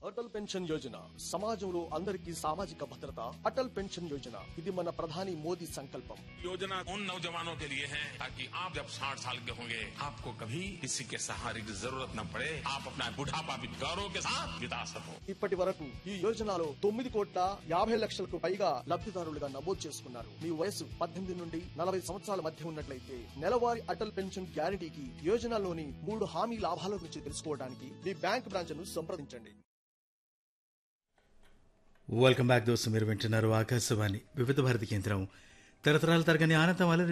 Atal pension Yojana సమాజంలో అందరికీ సామాజిక భద్రత అటల్ పెన్షన్ యోజన ఇది మన ప్రధాని మోదీ సంకల్పం योजना उन नौजवानों के लिए है ताकि आप जब साठ साल के होंगे आपको कभी किसी के सहारे की जरूरत न पड़े आप अपना बुढ़ापा भी गौरव के साथ बिता सको ఇప్పటి వరకు ఈ యోజనలో తొమ్మిది కోట్ల యాభై లక్షలకు పైగా లబ్ధిదారులుగా నమోదు చేసుకున్నారు మీ వయసు పద్దెనిమిది నుండి నలభై సంవత్సరాల మధ్య ఉన్నట్లయితే నెలవారీ అటల్ పెన్షన్ గ్యారంటీకి యోజనలోని మూడు హామీ లాభాల గురించి తెలుసుకోవడానికి మీ బ్యాంక్ బ్రాంచ్ ను సంప్రదించండి వెల్కమ్ బ్యాక్ దోస్తు మీరు వింటున్నారు ఆకాశవాణి వివిధ భారతి కేంద్రం తరతరాల తరగని ఆనందం అలరి